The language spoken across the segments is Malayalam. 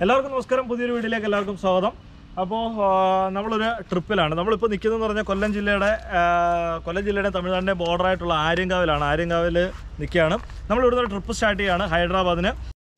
എല്ലാവർക്കും നമസ്കാരം പുതിയൊരു വീഡിയോയിലേക്ക് എല്ലാവർക്കും സ്വാഗതം അപ്പോൾ നമ്മളൊരു ട്രിപ്പിലാണ് നമ്മളിപ്പോൾ നിൽക്കുന്നതെന്ന് പറഞ്ഞാൽ കൊല്ലം ജില്ലയുടെ ആ, കൊല്ലം ജില്ലയുടെ തമിഴ്നാടിൻ്റെ ബോർഡറായിട്ടുള്ള ആര്യങ്കാവിലാണ് ആര്യങ്കാവിൽ നിൽക്കുകയാണ് നമ്മൾ ഇവിടുന്ന് ഒരു ട്രിപ്പ് സ്റ്റാർട്ട് ചെയ്യുകയാണ് ഹൈദരാബാദിന്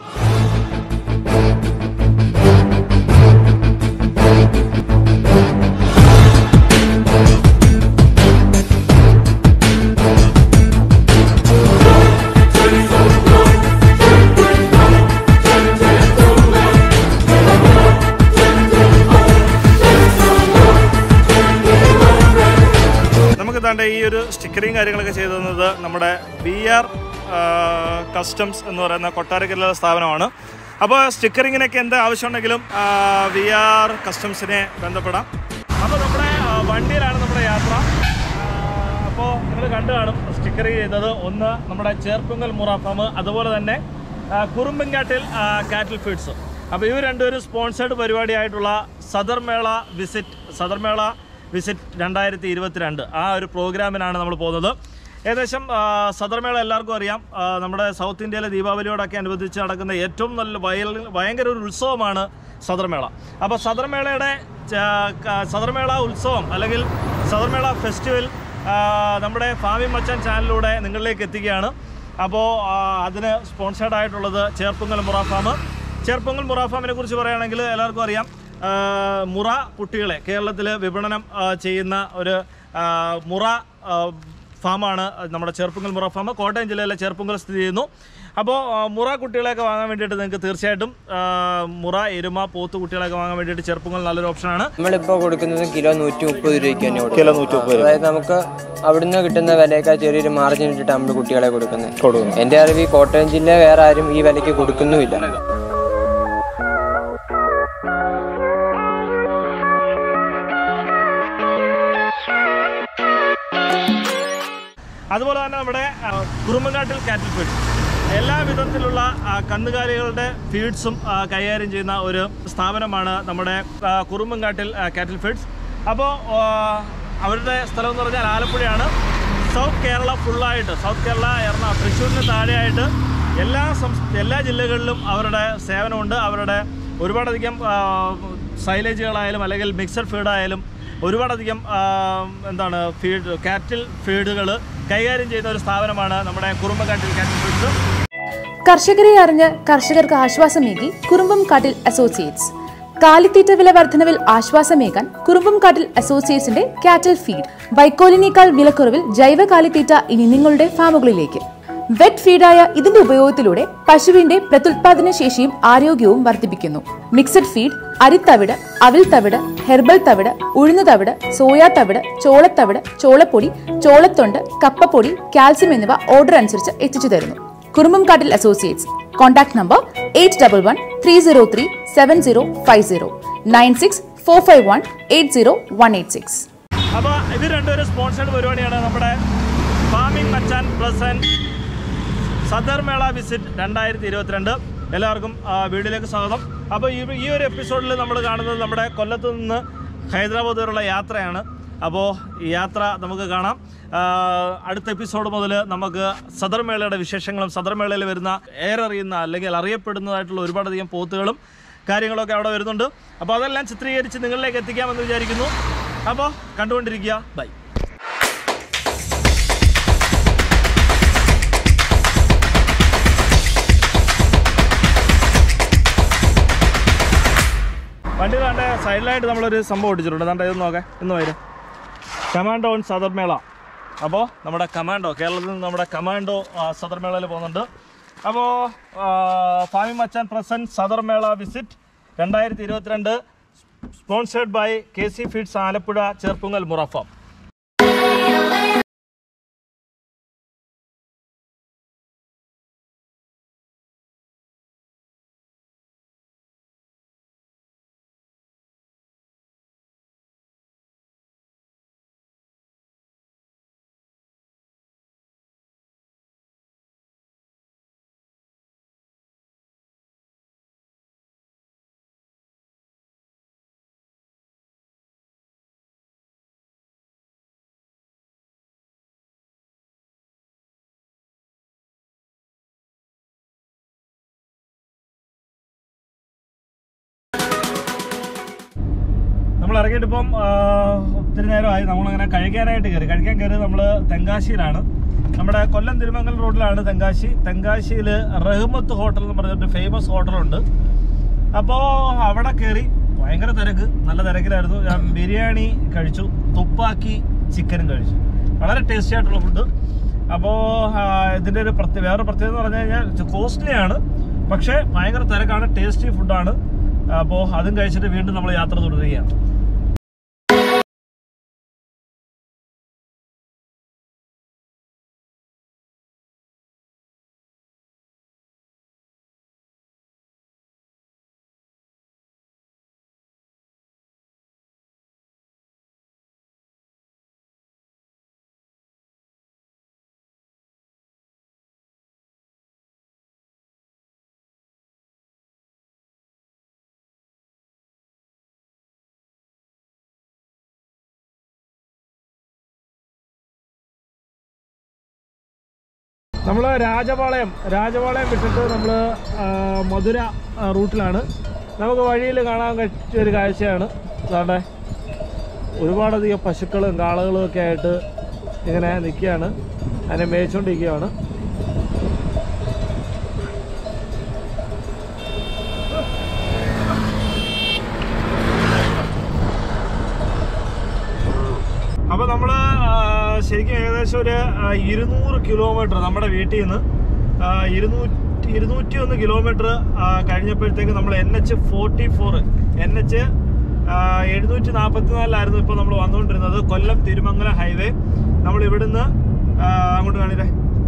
നമുക്ക് താണ്ട ഈ ഒരു സ്റ്റിക്കറിങ് കാര്യങ്ങളൊക്കെ ചെയ്തു തന്നത് നമ്മുടെ ബി ആർ കസ്റ്റംസ് എന്ന് പറയുന്ന കൊട്ടാരക്കരയിലുള്ള സ്ഥാപനമാണ് അപ്പോൾ സ്റ്റിക്കറിങ്ങിനൊക്കെ എന്ത് ആവശ്യമുണ്ടെങ്കിലും വി ആർ കസ്റ്റംസിനെ ബന്ധപ്പെടാം അപ്പോൾ നമ്മുടെ ആ, വണ്ടിയിലാണ് നമ്മുടെ യാത്ര അപ്പോൾ നിങ്ങൾ കണ്ടു കാണും സ്റ്റിക്കറിങ് ചെയ്തത് ഒന്ന് നമ്മുടെ ചേർപ്പുങ്കൽ മുറ ഫാം അതുപോലെ തന്നെ ആ, കുറുമ്പങ്കാട്ടിൽ കാറ്റിൽ ഫീഡ്സ് അപ്പോൾ ഇവർ രണ്ടുപേരും സ്പോൺസേഡ് പരിപാടിയായിട്ടുള്ള സദർ മേള വിസിറ്റ് സദർ മേള വിസിറ്റ് രണ്ടായിരത്തി ഇരുപത്തിരണ്ട് ആ ഒരു പ്രോഗ്രാമിനാണ് നമ്മൾ പോകുന്നത് ഏകദേശം ആ, സദർമേള എല്ലാവർക്കും അറിയാം ആ, നമ്മുടെ സൗത്ത് ഇന്ത്യയിലെ ദീപാവലിയോടൊക്കെ അനുബന്ധിച്ച് നടക്കുന്ന ഏറ്റവും നല്ല വയൽ ഭയങ്കര ഒരു ഉത്സവമാണ് സദർമേള അപ്പോൾ സദർമേളയുടെ ച- ക- സദർമേള ഉത്സവം അല്ലെങ്കിൽ സദർമേള ഫെസ്റ്റിവൽ ആ, നമ്മുടെ ഫാമി മച്ചാൻ ചാനലിലൂടെ നിങ്ങളിലേക്ക് എത്തിക്കുകയാണ് അപ്പോൾ ആ, അതിന് സ്പോൺസേർഡ് ആയിട്ടുള്ളത് ചേർപ്പുങ്കൽ മുറ ഫാം ചേർപ്പുങ്കൽ മുറ ഫാമിനെ കുറിച്ച് പറയുകയാണെങ്കിൽ എല്ലാവർക്കും അറിയാം ആ, മുറ കുട്ടികളെ കേരളത്തിൽ വിപണനം ആ, ചെയ്യുന്ന ഒരു ആ, മുറ ആ, ഫാമാണ് നമ്മുടെ ചേർപ്പുങ്കൽ മുറ ഫാം കോട്ടയം ജില്ലയിലെ ചേർപ്പുങ്കൽ സ്ഥിതി ചെയ്യുന്നു അപ്പോൾ ആ, മുറ കുട്ടികളെയൊക്കെ വാങ്ങാൻ വേണ്ടിയിട്ട് നിങ്ങൾക്ക് തീർച്ചയായിട്ടും ആ, മുറ എരുമ പോത്ത് കുട്ടികളെയൊക്കെ വാങ്ങാൻ വേണ്ടിയിട്ട് ചേർപ്പുങ്കൽ നല്ലൊരു ഓപ്ഷനാണ് നമ്മളിപ്പോ കൊടുക്കുന്നത് കിലോ നൂറ്റി മുപ്പത് രൂപയ്ക്ക് തന്നെ കൊടുക്കും. കിലോ നൂറ്റി മുപ്പത് അതായത് നമുക്ക് അവിടുന്ന് കിട്ടുന്ന വിലയേക്കാൾ ചെറിയൊരു മാർജിൻ ഇട്ടിട്ട് നമ്മൾ കുട്ടികളെ കൊടുക്കുന്നത് കൊടുക്കുന്നു എന്റെ അറിവ് ഈ കോട്ടയം ജില്ല വേറെ ആരും ഈ വിലയ്ക്ക് കൊടുക്കുന്നുമില്ല അതുപോലെ തന്നെ നമ്മുടെ ആ, കുറുമ്പങ്കാട്ടിൽ കാറ്റിൽ ഫീഡ് എല്ലാ വിധത്തിലുള്ള ആ, കന്നുകാലികളുടെ ഫീഡ്സും ആ, കൈകാര്യം ചെയ്യുന്ന ഒരു സ്ഥാപനമാണ് നമ്മുടെ ആ, കുറുമ്പങ്കാട്ടിൽ ആ, കാറ്റിൽ ഫീഡ്സ് അപ്പോൾ ആ, അവരുടെ സ്ഥലം എന്ന് പറഞ്ഞാൽ ആലപ്പുഴയാണ് സൗത്ത് കേരള ഫുള്ളായിട്ട് സൗത്ത് കേരള എറണാകുളം തൃശ്ശൂരിന് താഴെയായിട്ട് എല്ലാ സംസ് എല്ലാ ജില്ലകളിലും അവരുടെ സേവനമുണ്ട് അവരുടെ ഒരുപാടധികം ആ, സൈലേജുകളായാലും അല്ലെങ്കിൽ മിക്സഡ് ഫീഡായാലും ഒരുപാടധികം ആ, എന്താണ് ഫീഡ് കാറ്റിൽ ഫീഡുകൾ കൈകാര്യം ചെയ്യുന്ന ഒരു സ്ഥാപനമാണ് നമ്മുടെ കുറുമ്പക്കാട്ടിൽ കാറ്റിൽ ഫീഡ്സ് കർഷകരെ അറിഞ്ഞ് കർഷകർക്ക് ആശ്വാസമേകി കുറുമ്പം കാട്ടിൽ അസോസിയേറ്റ്സ് കാലിത്തീറ്റ വില വർധനവിൽ ആശ്വാസമേകാൻ കുറുമ്പം കാട്ടിൽ അസോസിയേറ്റ്സിന്റെ കാറ്റൽ ഫീഡ് വൈക്കോലിനേക്കാൾ വിലക്കുറവിൽ ജൈവ കാലിത്തീറ്റ ഇനി നിങ്ങളുടെ ഫാമുകളിലേക്ക് വെറ്റ് ഫീഡായ ഇതിന്റെ ഉപയോഗത്തിലൂടെ പശുവിന്റെ പ്രത്യുൽപാദന ശേഷിയും ആരോഗ്യവും വർദ്ധിപ്പിക്കുന്നു മിക്സഡ് ഫീഡ് അരിത്തവിട് അവിൽ തവിട് ഹെർബൽ തവിട് ഉഴുന്നു തവിട് സോയാ തവിട് ചോളത്തവിട് ചോളപ്പൊടി ചോളത്തൊണ്ട് കപ്പപ്പൊടി കാൽസ്യം എന്നിവ ഓർഡർ അനുസരിച്ച് എത്തിച്ചു തരുന്നു കുറുമ്പംകാട്ടിൽ associates contact number eight double one three zero three seven zero five zero nine six four five one eight zero one eight six അപ്പോൾ ഇത് രണ്ടുപേരും സ്പോൺസേഡ് പരിപാടിയാണ് നമ്മുടെ ഫാമിംഗ് മച്ചാൻ പ്രസൻറ്റ് സദർ മേള വിസിറ്റ് രണ്ടായിരത്തി ഇരുപത്തിരണ്ട് എല്ലാവർക്കും ആ, വീഡിയോയിലേക്ക് സ്വാഗതം അപ്പോൾ ഈ ഈ ഒരു എപ്പിസോഡിൽ നമ്മൾ കാണുന്നത് നമ്മുടെ കൊല്ലത്ത് നിന്ന് ഹൈദരാബാദ് വരെയുള്ള യാത്രയാണ് അപ്പോൾ ഈ യാത്ര നമുക്ക് കാണാം ആ, അടുത്ത എപ്പിസോഡ് മുതൽ നമുക്ക് സദർ മേളയുടെ വിശേഷങ്ങളും സദർ മേളയിൽ വരുന്ന ഏററിയുന്ന അല്ലെങ്കിൽ അറിയപ്പെടുന്നതായിട്ടുള്ള ഒരുപാടധികം പോത്തുകളും കാര്യങ്ങളൊക്കെ അവിടെ വരുന്നുണ്ട് അപ്പോൾ അതെല്ലാം ചിത്രീകരിച്ച് നിങ്ങളിലേക്ക് എത്തിക്കാമെന്ന് വിചാരിക്കുന്നു അപ്പോൾ കണ്ടുകൊണ്ടിരിക്കുക ബൈ വണ്ടി താണ്ടെ സൈഡിലായിട്ട് നമ്മളൊരു സംഭവം ഒട്ടിച്ചിട്ടുണ്ട് താണ്ടെ ഇത് നോക്കാം ഇന്ന് വരും കമാൻഡോ ഓൺ സദർ മേള അപ്പോൾ നമ്മുടെ കമാൻഡോ കേരളത്തിൽ നിന്ന് നമ്മുടെ കമാൻഡോ ആ, സദർ മേളയിൽ പോകുന്നുണ്ട് അപ്പോൾ ഫാമി മച്ചാൻ പ്രസൻറ്റ് സദർ മേള വിസിറ്റ് രണ്ടായിരത്തി ഇരുപത്തിരണ്ട് sponsored by K C feeds Alappuzha Cherpunkal മുറഫാം ഇറങ്ങിയിട്ട് ഇപ്പം ആ, ഒത്തിരി നേരമായി നമ്മളങ്ങനെ കഴിക്കാനായിട്ട് കയറി കഴിക്കാൻ കയറി നമ്മൾ തെങ്കാശിയിലാണ് നമ്മുടെ കൊല്ലം തിരുമംഗലം റോഡിലാണ് തെങ്കാശി തെങ്കാശിയിൽ റഹ്മത്ത് ഹോട്ടൽ എന്ന് പറഞ്ഞിട്ട് ഫേമസ് ഹോട്ടലുണ്ട് അപ്പോൾ അവിടെ കയറി ഭയങ്കര തിരക്ക് നല്ല തിരക്കിലായിരുന്നു ഞാൻ ബിരിയാണി കഴിച്ചു തുപ്പാക്കി ചിക്കനും കഴിച്ചു വളരെ ടേസ്റ്റി ആയിട്ടുള്ള ഫുഡ് അപ്പോൾ ഇതിൻ്റെ ഒരു പ്രത്യേക വേറെ പ്രത്യേകത എന്ന് പറഞ്ഞു കഴിഞ്ഞാൽ കോസ്റ്റ്ലി ആണ് പക്ഷേ ഭയങ്കര തിരക്കാണ് ടേസ്റ്റി ഫുഡാണ് അപ്പോൾ അതും കഴിച്ചിട്ട് വീണ്ടും നമ്മൾ യാത്ര തുടരുകയാണ് നമ്മൾ രാജപാളയം രാജപാളയം വിട്ടിട്ട് നമ്മൾ മധുര ആ, റൂട്ടിലാണ് നമുക്ക് വഴിയിൽ കാണാൻ പറ്റിയ ഒരു കാഴ്ചയാണ് അതാണ്ട് ഒരുപാടധികം പശുക്കളും കാളകളും ഒക്കെ ആയിട്ട് ഇങ്ങനെ നിൽക്കുകയാണ് അതിനെ മേയിച്ചുകൊണ്ടിരിക്കുകയാണ് അപ്പോൾ നമ്മൾ ശരിക്കും ഏകദേശം ഒരു ആ, ഇരുന്നൂറ് കിലോമീറ്റർ നമ്മുടെ വീട്ടിൽ നിന്ന് ആ, ഇരുന്നൂറ്റി ഇരുന്നൂറ്റി ഒന്ന് കിലോമീറ്റർ കഴിഞ്ഞപ്പോഴത്തേക്ക് നമ്മൾ N H forty four N H എഴുന്നൂറ്റി നാൽപ്പത്തി നാലിലായിരുന്നു ഇപ്പോൾ നമ്മൾ വന്നുകൊണ്ടിരുന്നത് കൊല്ലം തിരുമംഗലം ഹൈവേ നമ്മൾ ഇവിടുന്ന് ആ, അങ്ങോട്ട് കാണില്ലേ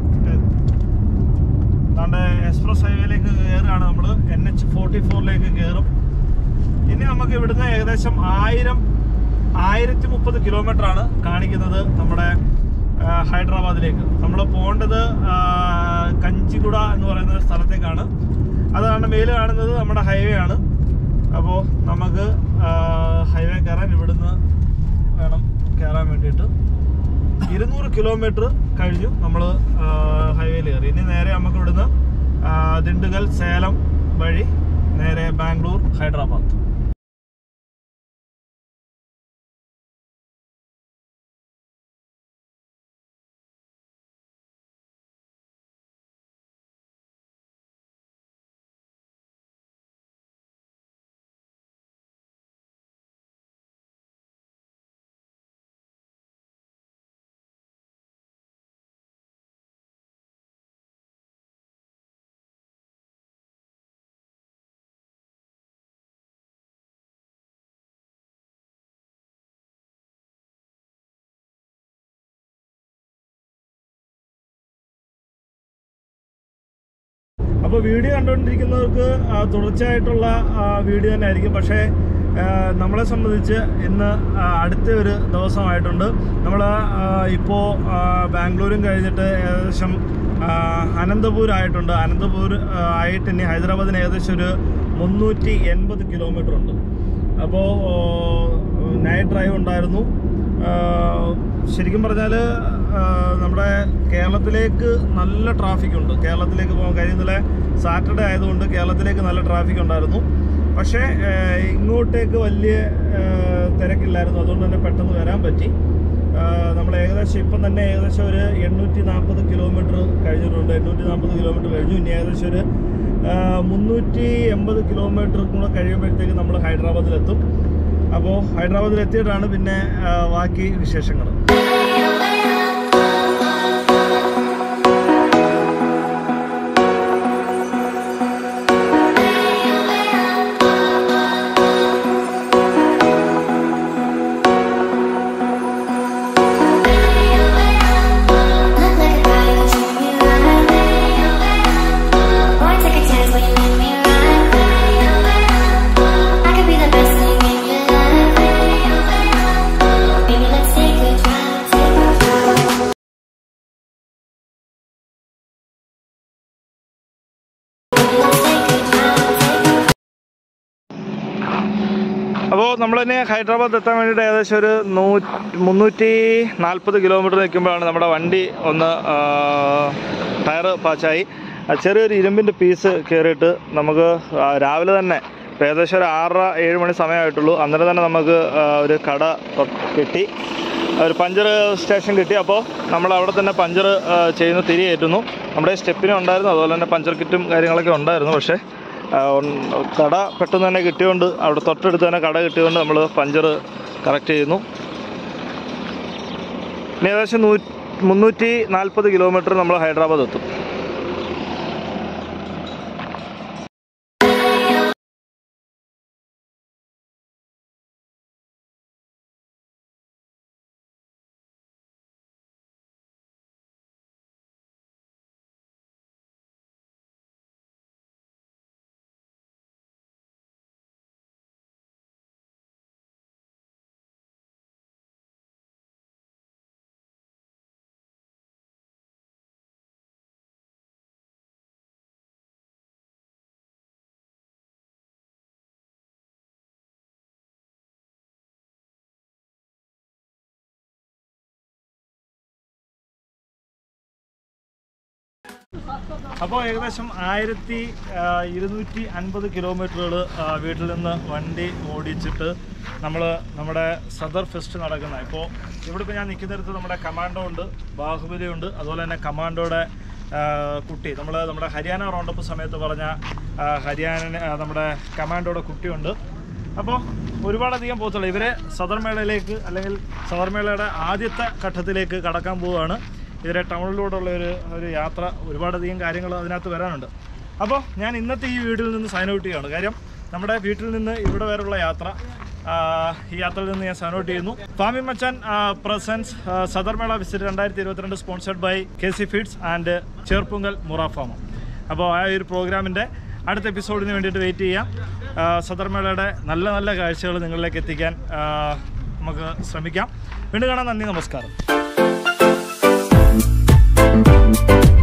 താണ്ടെ എക്സ്പ്രസ് ഹൈവേയിലേക്ക് കയറുകയാണ് നമ്മൾ എൻ എച്ച് ഫോർട്ടി ഫോറിലേക്ക് കയറും ഇനി നമുക്ക് ഇവിടുന്ന് ഏകദേശം ആയിരം ആയിരത്തി മുപ്പത് കിലോമീറ്റർ ആണ് കാണിക്കുന്നത് നമ്മുടെ ആ, ഹൈദരാബാദിലേക്ക് നമ്മൾ പോകേണ്ടത് ആ, കഞ്ചിഗുഡ എന്ന് പറയുന്ന ഒരു സ്ഥലത്തേക്കാണ് അതാണ് മേല് കാണുന്നത് നമ്മുടെ ഹൈവേ ആണ് അപ്പോൾ നമുക്ക് ഹൈവേ കയറാൻ ഇവിടുന്ന് വേണം കയറാൻ വേണ്ടിയിട്ട് ഇരുന്നൂറ് കിലോമീറ്റർ കഴിഞ്ഞു നമ്മൾ ഹൈവേയിൽ കയറി ഇനി നേരെ നമുക്ക് ഇവിടുന്ന് ആ, ദിണ്ടുഗൽ സേലം വഴി നേരെ ബാംഗ്ലൂർ ഹൈദരാബാദ് അപ്പോൾ വീഡിയോ കണ്ടുകൊണ്ടിരിക്കുന്നവർക്ക് ആ, തുടർച്ചയായിട്ടുള്ള ആ, വീഡിയോ തന്നെ ആയിരിക്കും പക്ഷേ ആ, നമ്മളെ സംബന്ധിച്ച് ഇന്ന് ആ, അടുത്ത ഒരു ദിവസമായിട്ടുണ്ട് നമ്മൾ ഇപ്പോൾ ബാംഗ്ലൂരും കഴിഞ്ഞിട്ട് ഏകദേശം ആ, അനന്തപൂർ ആയിട്ടുണ്ട് അനന്തപൂർ ആ, ആയിട്ട് ഇനി ഹൈദരാബാദിന് ഏകദേശം ഒരു മുന്നൂറ്റി എൺപത് കിലോമീറ്റർ ഉണ്ട് അപ്പോൾ നൈറ്റ് ഡ്രൈവ് ഉണ്ടായിരുന്നു ആ, ശരിക്കും പറഞ്ഞാൽ നമ്മുടെ കേരളത്തിലേക്ക് നല്ല ട്രാഫിക് ഉണ്ട് കേരളത്തിലേക്ക് പോകാൻ കാര്യം ഇന്നലെ സാറ്റർഡേ ആയതുകൊണ്ട് കേരളത്തിലേക്ക് നല്ല ട്രാഫിക് ഉണ്ടായിരുന്നു പക്ഷേ ആ, ഇങ്ങോട്ടേക്ക് വലിയ ആ, തിരക്കില്ലായിരുന്നു അതുകൊണ്ട് തന്നെ പെട്ടെന്ന് വരാൻ പറ്റി നമ്മൾ ഏകദേശം ഇപ്പം തന്നെ ഏകദേശം ഒരു എണ്ണൂറ്റി നാൽപ്പത് കിലോമീറ്റർ കഴിഞ്ഞിട്ടുണ്ട് എണ്ണൂറ്റി നാൽപ്പത് കിലോമീറ്റർ കഴിഞ്ഞു ഇനി ഏകദേശം ഒരു ആ, മുന്നൂറ്റി എൺപത് കിലോമീറ്റർ കൂടെ കഴിയുമ്പോഴത്തേക്ക് നമ്മൾ ഹൈദരാബാദിലെത്തും അപ്പോൾ ഹൈദരാബാദിൽ എത്തിയിട്ടാണ് പിന്നെ ആ, ബാക്കി വിശേഷങ്ങൾ Look like a guy who's treating me right. Boy, take a chance when you let me ride. I could be the best thing in your life. Baby, let's take a drive, take a drive. Baby, let's take a drive, take a അപ്പോൾ നമ്മൾ തന്നെ ഹൈദരാബാദ് എത്താൻ വേണ്ടിയിട്ട് ഏകദേശം ഒരു നൂ മുന്നൂറ്റി നാൽപ്പത് കിലോമീറ്റർ നിൽക്കുമ്പോഴാണ് നമ്മുടെ വണ്ടി ഒന്ന് ആ, ടയറ് പാച്ചായി ആ ചെറിയൊരു ഇരുമ്പിൻ്റെ പീസ് കയറിയിട്ട് നമുക്ക് ആ, രാവിലെ തന്നെ ഇപ്പോൾ ഏകദേശം ഒരു ആറര ഏഴ് മണി സമയമായിട്ടുള്ളൂ അന്നേരം തന്നെ നമുക്ക് ആ, ഒരു കട തൊ- കിട്ടി ഒരു പഞ്ചർ സ്റ്റേഷൻ കിട്ടി അപ്പോൾ നമ്മൾ അവിടെ തന്നെ പഞ്ചർ ചെയ്യുന്ന തിരി കയറ്റുന്നു നമ്മുടെ സ്റ്റെപ്പിനും ഉണ്ടായിരുന്നു അതുപോലെ തന്നെ പഞ്ചർ കിറ്റും കാര്യങ്ങളൊക്കെ ഉണ്ടായിരുന്നു പക്ഷേ ആ, ഉൺ- കട പെട്ടെന്ന് തന്നെ കിട്ടിയോണ്ട് അവിടെ തൊട്ടടുത്ത് തന്നെ കട കിട്ടിയോണ്ട് നമ്മൾ പഞ്ചർ കറക്റ്റ് ചെയ്യുന്നു ഇനി ഏകദേശം നൂ മുന്നൂറ്റി നാൽപ്പത് കിലോമീറ്റർ നമ്മൾ ഹൈദരാബാദ് എത്തും അപ്പോൾ ഏകദേശം ആയിരത്തി ഇരുന്നൂറ്റി അൻപത് കിലോമീറ്ററുകൾ വീട്ടിൽ നിന്ന് വണ്ടി ഓടിച്ചിട്ട് നമ്മൾ നമ്മുടെ സദർ ഫെസ്റ്റ് നടക്കുന്ന ഇപ്പോൾ ഇവിടെ ഇപ്പോൾ ഞാൻ നിൽക്കുന്നിടത്ത് നമ്മുടെ കമാൻഡോ ഉണ്ട് ബാഹുബലി ഉണ്ട് അതുപോലെ തന്നെ കമാൻഡോയുടെ ആ, കുട്ടി നമ്മൾ നമ്മുടെ ഹരിയാന റൗണ്ടപ്പ് സമയത്ത് പറഞ്ഞ ആ, ഹരിയാന ആ, നമ്മുടെ കമാൻഡോയുടെ കുട്ടിയുണ്ട് അപ്പോൾ ഒരുപാടധികം പോത്തുള്ള ഇവരെ സദർ മേളയിലേക്ക് അല്ലെങ്കിൽ സദർ മേളയുടെ ആദ്യത്തെ ഘട്ടത്തിലേക്ക് കടക്കാൻ പോവുകയാണ് ഇതിലെ ടൗണിലൂടെയുള്ള ഒരു ഒരു യാത്ര ഒരുപാടധികം കാര്യങ്ങൾ അതിനകത്ത് വരാനുണ്ട് അപ്പോൾ ഞാൻ ഇന്നത്തെ ഈ വീഡിയോയിൽ നിന്ന് സൈൻ ഔട്ട് ചെയ്യുകയാണ് കാര്യം നമ്മുടെ വീട്ടിൽ നിന്ന് ഇവിടെ വരെയുള്ള യാത്ര ആ, ഈ യാത്രയിൽ നിന്ന് ഞാൻ സൈൻ ഔട്ട് ചെയ്യുന്നു ഫാമി മച്ചാൻ പ്രസൻസ് സദർ മേള വിസിറ്റ് രണ്ടായിരത്തി ഇരുപത്തിരണ്ട് sponsored by K C feeds and Cherpunkal മുറ ഫാമ അപ്പോൾ ആ ഒരു പ്രോഗ്രാമിൻ്റെ അടുത്ത എപ്പിസോഡിന് വേണ്ടിയിട്ട് വെയിറ്റ് ചെയ്യാം ആ, സദർമേളയുടെ നല്ല നല്ല കാഴ്ചകൾ നിങ്ങളിലേക്ക് എത്തിക്കാൻ ആ, നമുക്ക് ശ്രമിക്കാം വീണ്ടും കാണാൻ നന്ദി നമസ്കാരം